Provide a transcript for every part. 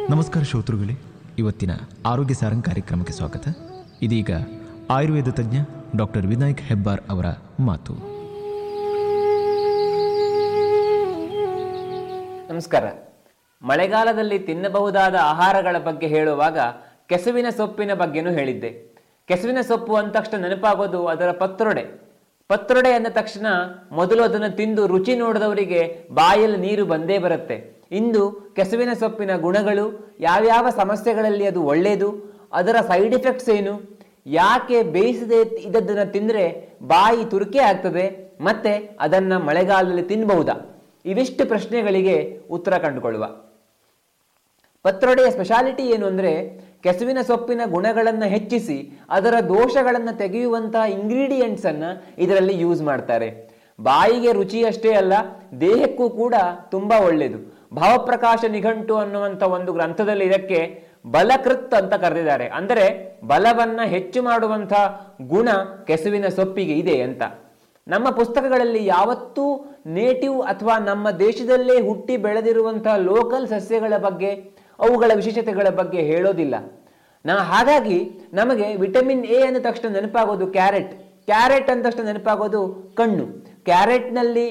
ನಮಸ್ಕಾರ ಶ್ರೋತೃಗಳೇ ಇವತ್ತಿನ ಆರೋಗ್ಯ ಸಾರಂಗ್ ಕಾರ್ಯಕ್ರಮಕ್ಕೆ ಸ್ವಾಗತ ಇದೀಗ ಆಯುರ್ವೇದ ತಜ್ಞ ಡಾಕ್ಟರ್ ವಿನಾಯಕ್ ಹೆಬ್ಬಾರ್ ಅವರ ಮಾತು ನಮಸ್ಕಾರ ಮಳೆಗಾಲದಲ್ಲಿ ತಿನ್ನಬಹುದಾದ ಆಹಾರಗಳ ಬಗ್ಗೆ ಹೇಳುವಾಗ ಕೆಸುವಿನ ಸೊಪ್ಪಿನ ಬಗ್ಗೆನೂ ಹೇಳಿದ್ದೆ ಕೆಸುವಿನ ಸೊಪ್ಪು ಅಂದ ತಕ್ಷಣ ನೆನಪಾಗೋದು ಅದರ ಪತ್ರೊಡೆ ಪತ್ರೊಡೆ ಅಂದ ತಕ್ಷಣ ಮೊದಲು ಅದನ್ನು ತಿಂದು ರುಚಿ ನೋಡಿದವರಿಗೆ ಬಾಯಲ್ಲಿ ನೀರು ಬಂದೇ ಬರುತ್ತೆ ಇಂದು ಕೆಸುವಿನ ಸೊಪ್ಪಿನ ಗುಣಗಳು ಯಾವ್ಯಾವ ಸಮಸ್ಯೆಗಳಲ್ಲಿ ಅದು ಒಳ್ಳೆಯದು ಅದರ ಸೈಡ್ ಎಫೆಕ್ಟ್ಸ್ ಏನು ಯಾಕೆ ಬೇಯಿಸದೆ ಇದ್ದದ್ದನ್ನು ತಿಂದರೆ ಬಾಯಿ ತುರಿಕೆ ಆಗ್ತದೆ ಮತ್ತೆ ಅದನ್ನು ಮಳೆಗಾಲದಲ್ಲಿ ತಿನ್ನಬಹುದಾ ಇವಿಷ್ಟು ಪ್ರಶ್ನೆಗಳಿಗೆ ಉತ್ತರ ಕಂಡುಕೊಳ್ಳುವ ಪತ್ರೊಡೆಯ ಸ್ಪೆಷಾಲಿಟಿ ಏನು ಅಂದರೆ ಕೆಸುವಿನ ಸೊಪ್ಪಿನ ಗುಣಗಳನ್ನು ಹೆಚ್ಚಿಸಿ ಅದರ ದೋಷಗಳನ್ನು ತೆಗೆಯುವಂತಹ ಇಂಗ್ರೀಡಿಯೆಂಟ್ಸ್ ಅನ್ನ ಇದರಲ್ಲಿ ಯೂಸ್ ಮಾಡ್ತಾರೆ ಬಾಯಿಗೆ ರುಚಿಯಷ್ಟೇ ಅಲ್ಲ ದೇಹಕ್ಕೂ ಕೂಡ ತುಂಬಾ ಒಳ್ಳೆಯದು ಭಾವಪ್ರಕಾಶ ನಿಘಂಟು ಅನ್ನುವಂಥ ಒಂದು ಗ್ರಂಥದಲ್ಲಿ ಇದಕ್ಕೆ ಬಲಕೃತ್ ಅಂತ ಕರೆದಿದ್ದಾರೆ ಅಂದರೆ ಬಲವನ್ನ ಹೆಚ್ಚು ಮಾಡುವಂಥ ಗುಣ ಕೆಸುವಿನ ಸೊಪ್ಪಿಗೆ ಇದೆ ಅಂತ ನಮ್ಮ ಪುಸ್ತಕಗಳಲ್ಲಿ ಯಾವತ್ತೂ ನೇಟಿವ್ ಅಥವಾ ನಮ್ಮ ದೇಶದಲ್ಲೇ ಹುಟ್ಟಿ ಬೆಳೆದಿರುವಂತಹ ಲೋಕಲ್ ಸಸ್ಯಗಳ ಬಗ್ಗೆ ಅವುಗಳ ವಿಶೇಷತೆಗಳ ಬಗ್ಗೆ ಹೇಳೋದಿಲ್ಲ ನಾ ಹಾಗಾಗಿ ನಮಗೆ ವಿಟಮಿನ್ ಎ ಅಂದ ತಕ್ಷಣ ನೆನಪಾಗೋದು ಕ್ಯಾರೆಟ್ ಕ್ಯಾರೆಟ್ ಅಂದ ತಕ್ಷಣ ನೆನಪಾಗೋದು ಕಣ್ಣು ಕ್ಯಾರೆಟ್ನಲ್ಲಿ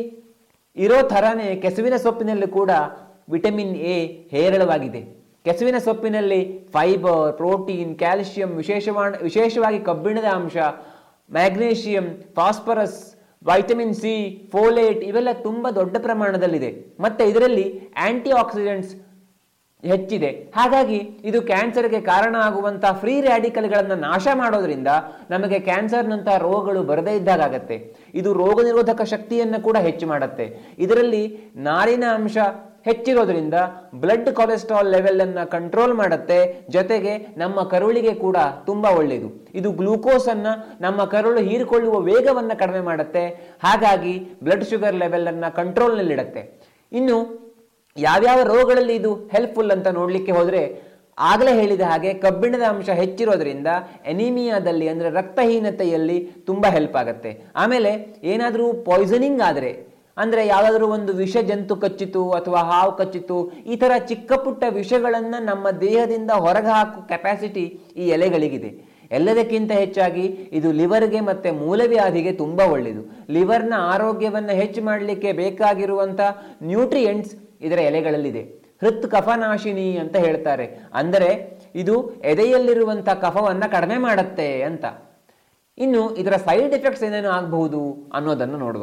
ಇರೋ ಥರನೇ ಕೆಸುವಿನ ಸೊಪ್ಪಿನಲ್ಲಿ ಕೂಡ ವಿಟಮಿನ್ ಎ ಹೇರಳವಾಗಿದೆ ಕೆಸುವಿನ ಸೊಪ್ಪಿನಲ್ಲಿ ಫೈಬರ್ ಪ್ರೋಟೀನ್ ಕ್ಯಾಲ್ಸಿಯಂ ವಿಶೇಷವಾದ ವಿಶೇಷವಾಗಿ ಕಬ್ಬಿಣದ ಅಂಶ magnesium phosphorus vitamin C folate ಇವೆಲ್ಲ ತುಂಬಾ ದೊಡ್ಡ ಪ್ರಮಾಣದಲ್ಲಿದೆ ಮತ್ತೆ ಇದರಲ್ಲಿ ಆಂಟಿ ಆಕ್ಸಿಡೆಂಟ್ಸ್ ಹೆಚ್ಚಿದೆ ಹಾಗಾಗಿ ಇದು ಕ್ಯಾನ್ಸರ್ಗೆ ಕಾರಣ ಆಗುವಂತಹ ಫ್ರೀ ರ್ಯಾಡಿಕಲ್ಗಳನ್ನು ನಾಶ ಮಾಡೋದ್ರಿಂದ ನಮಗೆ ಕ್ಯಾನ್ಸರ್ನಂತಹ ರೋಗಗಳು ಬರದೇ ಇದ್ದಾಗತ್ತೆ ಇದು ರೋಗ ನಿರೋಧಕ ಶಕ್ತಿಯನ್ನು ಕೂಡ ಹೆಚ್ಚು ಮಾಡುತ್ತೆ ಇದರಲ್ಲಿ ನಾರಿನ ಅಂಶ ಹೆಚ್ಚಿರೋದ್ರಿಂದ ಬ್ಲಡ್ ಕೊಲೆಸ್ಟ್ರಾಲ್ ಲೆವೆಲ್ ಅನ್ನ ಕಂಟ್ರೋಲ್ ಮಾಡುತ್ತೆ ಜೊತೆಗೆ ನಮ್ಮ ಕರುಳಿಗೆ ಕೂಡ ತುಂಬಾ ಒಳ್ಳೆಯದು ಇದು ಗ್ಲೂಕೋಸ್ ಅನ್ನ ನಮ್ಮ ಕರುಳು ಹೀರಿಕೊಳ್ಳುವ ವೇಗವನ್ನ ಕಡಿಮೆ ಮಾಡುತ್ತೆ ಹಾಗಾಗಿ ಬ್ಲಡ್ ಶುಗರ್ ಲೆವೆಲ್ ಅನ್ನ ಕಂಟ್ರೋಲ್ನಲ್ಲಿಡುತ್ತೆ ಇನ್ನು ಯಾವ್ಯಾವ ರೋಗಗಳಲ್ಲಿ ಇದು ಹೆಲ್ಪ್ಫುಲ್ ಅಂತ ನೋಡ್ಲಿಕ್ಕೆ ಹೋದ್ರೆ ಆಗಲೇ ಹೇಳಿದ ಹಾಗೆ ಕಬ್ಬಿಣದ ಅಂಶ ಹೆಚ್ಚಿರೋದ್ರಿಂದ ಎನಿಮಿಯಾದಲ್ಲಿ ಅಂದ್ರೆ ರಕ್ತಹೀನತೆಯಲ್ಲಿ ತುಂಬಾ ಹೆಲ್ಪ್ ಆಗುತ್ತೆ ಆಮೇಲೆ ಏನಾದರೂ ಪಾಯ್ಸನಿಂಗ್ ಆದರೆ ಅಂದ್ರೆ ಯಾವುದಾದ್ರೂ ಒಂದು ವಿಷ ಜಂತು ಕಚ್ಚಿತು ಅಥವಾ ಹಾವು ಕಚ್ಚಿತು ಈ ತರ ಚಿಕ್ಕ ಪುಟ್ಟ ವಿಷಗಳನ್ನ ನಮ್ಮ ದೇಹದಿಂದ ಹೊರಗೆ ಹಾಕುವ ಕೆಪಾಸಿಟಿ ಈ ಎಲೆಗಳಿಗಿದೆ ಎಲ್ಲದಕ್ಕಿಂತ ಹೆಚ್ಚಾಗಿ ಇದು ಲಿವರ್ಗೆ ಮತ್ತೆ ಮೂಲವ್ಯಾಧಿಗೆ ತುಂಬಾ ಒಳ್ಳೆಯದು ಲಿವರ್ನ ಆರೋಗ್ಯವನ್ನ ಹೆಚ್ಚು ಮಾಡಲಿಕ್ಕೆ ಬೇಕಾಗಿರುವಂತ ನ್ಯೂಟ್ರಿಯೆಂಟ್ಸ್ ಇದರ ಎಲೆಗಳಲ್ಲಿದೆ ಹೃತ್ ಕಫನಾಶಿನಿ ಅಂತ ಹೇಳ್ತಾರೆ ಅಂದರೆ ಇದು ಎದೆಯಲ್ಲಿರುವಂತ ಕಫವನ್ನ ಕಡಿಮೆ ಮಾಡುತ್ತೆ ಅಂತ ಇನ್ನು ಇದರ ಸೈಡ್ ಎಫೆಕ್ಟ್ಸ್ ಏನೇನು ಆಗಬಹುದು ಅನ್ನೋದನ್ನು ನೋಡುವ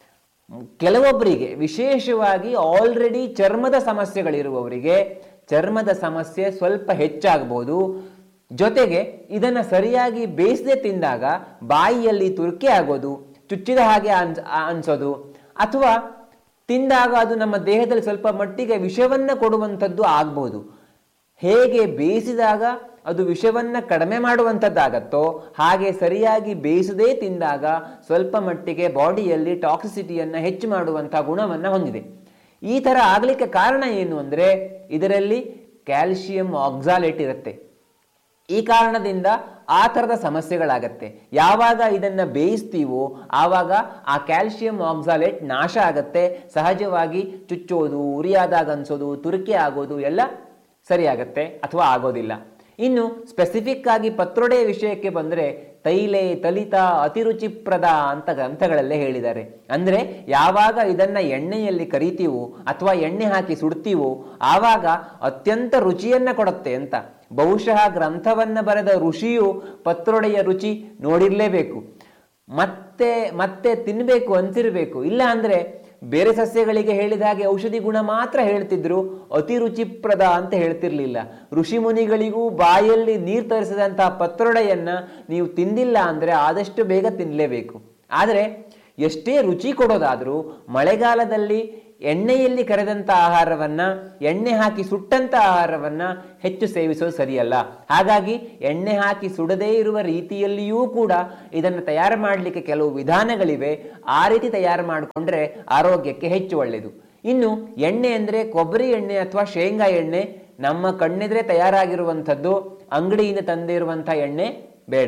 ಕೆಲವೊಬ್ಬರಿಗೆ ವಿಶೇಷವಾಗಿ ಆಲ್ರೆಡಿ ಚರ್ಮದ ಸಮಸ್ಯೆಗಳಿರುವವರಿಗೆ ಚರ್ಮದ ಸಮಸ್ಯೆ ಸ್ವಲ್ಪ ಹೆಚ್ಚಾಗಬಹುದು ಜೊತೆಗೆ ಇದನ್ನ ಸರಿಯಾಗಿ ಬೇಯಿಸದೆ ತಿಂದಾಗ ಬಾಯಿಯಲ್ಲಿ ತುರ್ಕೆ ಆಗೋದು ಚುಚ್ಚಿದ ಹಾಗೆ ಅನ್ಸ್ ಅನ್ಸೋದು ಅಥವಾ ತಿಂದಾಗ ಅದು ನಮ್ಮ ದೇಹದಲ್ಲಿ ಸ್ವಲ್ಪ ಮಟ್ಟಿಗೆ ವಿಷವನ್ನ ಕೊಡುವಂಥದ್ದು ಆಗ್ಬಹುದು ಹೇಗೆ ಬೇಯಿಸಿದಾಗ ಅದು ವಿಷವನ್ನ ಕಡಿಮೆ ಮಾಡುವಂಥದ್ದಾಗತ್ತೋ ಹಾಗೆ ಸರಿಯಾಗಿ ಬೇಯಿಸದೇ ತಿಂದಾಗ ಸ್ವಲ್ಪ ಮಟ್ಟಿಗೆ ಬಾಡಿಯಲ್ಲಿ ಟಾಕ್ಸಿಸಿಟಿಯನ್ನ ಹೆಚ್ಚು ಮಾಡುವಂತಹ ಗುಣವನ್ನ ಹೊಂದಿದೆ ಈ ತರ ಆಗ್ಲಿಕ್ಕೆ ಕಾರಣ ಏನು ಅಂದ್ರೆ ಇದರಲ್ಲಿ ಕ್ಯಾಲ್ಸಿಯಂ ಆಕ್ಸಾಲೇಟ್ ಇರುತ್ತೆ ಈ ಕಾರಣದಿಂದ ಆ ಥರದ ಸಮಸ್ಯೆಗಳಾಗತ್ತೆ ಯಾವಾಗ ಇದನ್ನ ಬೇಯಿಸ್ತೀವೋ ಆವಾಗ ಆ ಕ್ಯಾಲ್ಸಿಯಂ ಆಕ್ಸಾಲೇಟ್ ನಾಶ ಆಗತ್ತೆ ಸಹಜವಾಗಿ ಚುಚ್ಚೋದು ಉರಿಯಾದಾಗ ಅನ್ಸೋದು ತುರಿಕೆ ಆಗೋದು ಎಲ್ಲ ಸರಿಯಾಗತ್ತೆ ಅಥವಾ ಆಗೋದಿಲ್ಲ ಇನ್ನು ಸ್ಪೆಸಿಫಿಕ್ ಆಗಿ ಪತ್ರೊಡೆ ವಿಷಯಕ್ಕೆ ಬಂದ್ರೆ ತೈಲೆ ತಲಿತ ಅತಿರುಚಿಪ್ರದ ಅಂತ ಗ್ರಂಥಗಳಲ್ಲೇ ಹೇಳಿದ್ದಾರೆ ಅಂದ್ರೆ ಯಾವಾಗ ಇದನ್ನ ಎಣ್ಣೆಯಲ್ಲಿ ಕರಿತೀವೋ ಅಥವಾ ಎಣ್ಣೆ ಹಾಕಿ ಸುಡ್ತೀವೋ ಆವಾಗ ಅತ್ಯಂತ ರುಚಿಯನ್ನ ಕೊಡುತ್ತೆ ಅಂತ ಬಹುಶಃ ಗ್ರಂಥವನ್ನ ಬರೆದ ಋಷಿಯು ಪತ್ರೊಡೆಯ ರುಚಿ ನೋಡಿರ್ಲೇಬೇಕು ಮತ್ತೆ ಮತ್ತೆ ತಿನ್ಬೇಕು ಅನ್ಸಿರ್ಬೇಕು ಇಲ್ಲ ಅಂದ್ರೆ ಬೇರೆ ಸಸ್ಯಗಳಿಗೆ ಹೇಳಿದ ಹಾಗೆ ಔಷಧಿ ಗುಣ ಮಾತ್ರ ಹೇಳ್ತಿದ್ರು ಅತಿ ರುಚಿಪ್ರದ ಅಂತ ಹೇಳ್ತಿರ್ಲಿಲ್ಲ ಋಷಿ ಮುನಿಗಳಿಗೂ ಬಾಯಲ್ಲಿ ನೀರು ತರಿಸಿದಂತಹ ಪತ್ರೊಡೆಯನ್ನ ನೀವು ತಿಂದಿಲ್ಲ ಅಂದ್ರೆ ಆದಷ್ಟು ಬೇಗ ತಿನ್ನಲೇಬೇಕು ಆದರೆ ಎಷ್ಟೇ ರುಚಿ ಕೊಡೋದಾದ್ರೂ ಮಳೆಗಾಲದಲ್ಲಿ ಎಣ್ಣೆಯಲ್ಲಿ ಕರೆದಂತ ಆಹಾರವನ್ನ ಎಣ್ಣೆ ಹಾಕಿ ಸುಟ್ಟಂತ ಆಹಾರವನ್ನ ಹೆಚ್ಚು ಸೇವಿಸೋದು ಸರಿಯಲ್ಲ ಹಾಗಾಗಿ ಎಣ್ಣೆ ಹಾಕಿ ಸುಡದೇ ಇರುವ ರೀತಿಯಲ್ಲಿಯೂ ಕೂಡ ಇದನ್ನು ತಯಾರು ಮಾಡಲಿಕ್ಕೆ ಕೆಲವು ವಿಧಾನಗಳಿವೆ ಆ ರೀತಿ ತಯಾರು ಮಾಡಿಕೊಂಡ್ರೆ ಆರೋಗ್ಯಕ್ಕೆ ಹೆಚ್ಚು ಒಳ್ಳೆಯದು ಇನ್ನು ಎಣ್ಣೆ ಅಂದ್ರೆ ಕೊಬ್ಬರಿ ಎಣ್ಣೆ ಅಥವಾ ಶೇಂಗಾ ಎಣ್ಣೆ ನಮ್ಮ ಕಣ್ಣೆದ್ರೆ ತಯಾರಾಗಿರುವಂಥದ್ದು ಅಂಗಡಿಯಿಂದ ತಂದಿರುವಂತಹ ಎಣ್ಣೆ ಬೇಡ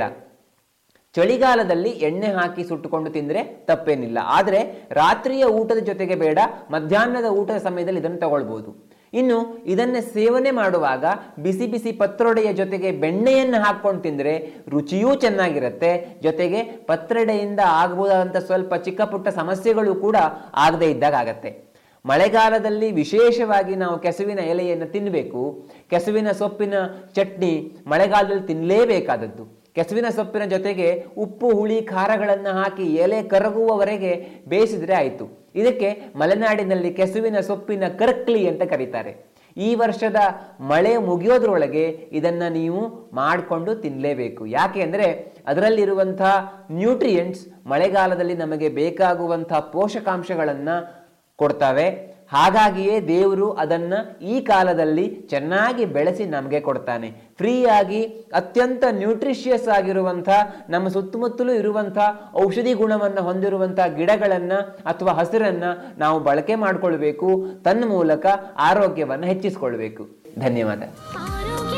ಚಳಿಗಾಲದಲ್ಲಿ ಎಣ್ಣೆ ಹಾಕಿ ಸುಟ್ಟುಕೊಂಡು ತಿಂದ್ರೆ ತಪ್ಪೇನಿಲ್ಲ ಆದರೆ ರಾತ್ರಿಯ ಊಟದ ಜೊತೆಗೆ ಬೇಡ ಮಧ್ಯಾಹ್ನದ ಊಟದ ಸಮಯದಲ್ಲಿ ಇದನ್ನು ತಗೊಳ್ಬಹುದು ಇನ್ನು ಇದನ್ನ ಸೇವನೆ ಮಾಡುವಾಗ ಬಿಸಿ ಬಿಸಿ ಪತ್ರೊಡೆಯ ಜೊತೆಗೆ ಬೆಣ್ಣೆಯನ್ನು ಹಾಕೊಂಡು ತಿಂದ್ರೆ ರುಚಿಯೂ ಚೆನ್ನಾಗಿರುತ್ತೆ ಜೊತೆಗೆ ಪತ್ರೊಡೆಯಿಂದ ಆಗಬಹುದಾದಂಥ ಸ್ವಲ್ಪ ಚಿಕ್ಕ ಪುಟ್ಟ ಸಮಸ್ಯೆಗಳು ಕೂಡ ಆಗದೇ ಇದ್ದಾಗ ಆಗತ್ತೆ ಮಳೆಗಾಲದಲ್ಲಿ ವಿಶೇಷವಾಗಿ ನಾವು ಕೆಸುವಿನ ಎಲೆಯನ್ನು ತಿನ್ನಬೇಕು ಕೆಸುವಿನ ಸೊಪ್ಪಿನ ಚಟ್ನಿ ಮಳೆಗಾಲದಲ್ಲಿ ತಿನ್ನಲೇಬೇಕಾದದ್ದು ಕೆಸುವಿನ ಸೊಪ್ಪಿನ ಜೊತೆಗೆ ಉಪ್ಪು ಹುಳಿ ಖಾರಗಳನ್ನು ಹಾಕಿ ಎಲೆ ಕರಗುವವರೆಗೆ ಬೇಯಿಸಿದ್ರೆ ಆಯಿತು ಇದಕ್ಕೆ ಮಲೆನಾಡಿನಲ್ಲಿ ಕೆಸುವಿನ ಸೊಪ್ಪಿನ ಕರ್ಕ್ಲಿ ಅಂತ ಕರೀತಾರೆ ಈ ವರ್ಷದ ಮಳೆ ಮುಗಿಯೋದ್ರೊಳಗೆ ಇದನ್ನ ನೀವು ಮಾಡಿಕೊಂಡು ತಿನ್ನಲೇಬೇಕು ಯಾಕೆ ಅಂದರೆ ಅದರಲ್ಲಿರುವಂತಹ ನ್ಯೂಟ್ರಿಯೆಂಟ್ಸ್ ಮಳೆಗಾಲದಲ್ಲಿ ನಮಗೆ ಬೇಕಾಗುವಂತಹ ಪೋಷಕಾಂಶಗಳನ್ನು ಕೊಡ್ತವೆ ಹಾಗಾಗಿಯೇ ದೇವರು ಅದನ್ನ ಈ ಕಾಲದಲ್ಲಿ ಚೆನ್ನಾಗಿ ಬೆಳೆಸಿ ನಮಗೆ ಕೊಡ್ತಾನೆ ಫ್ರೀಯಾಗಿ ಅತ್ಯಂತ ನ್ಯೂಟ್ರಿಷಿಯಸ್ ಆಗಿರುವಂಥ ನಮ್ಮ ಸುತ್ತಮುತ್ತಲೂ ಇರುವಂಥ ಔಷಧಿ ಗುಣವನ್ನು ಹೊಂದಿರುವಂಥ ಗಿಡಗಳನ್ನು ಅಥವಾ ಹಸಿರನ್ನ ನಾವು ಬಳಕೆ ಮಾಡಿಕೊಳ್ಬೇಕು ತನ್ನ ಮೂಲಕ ಆರೋಗ್ಯವನ್ನು ಹೆಚ್ಚಿಸಿಕೊಳ್ಬೇಕು ಧನ್ಯವಾದ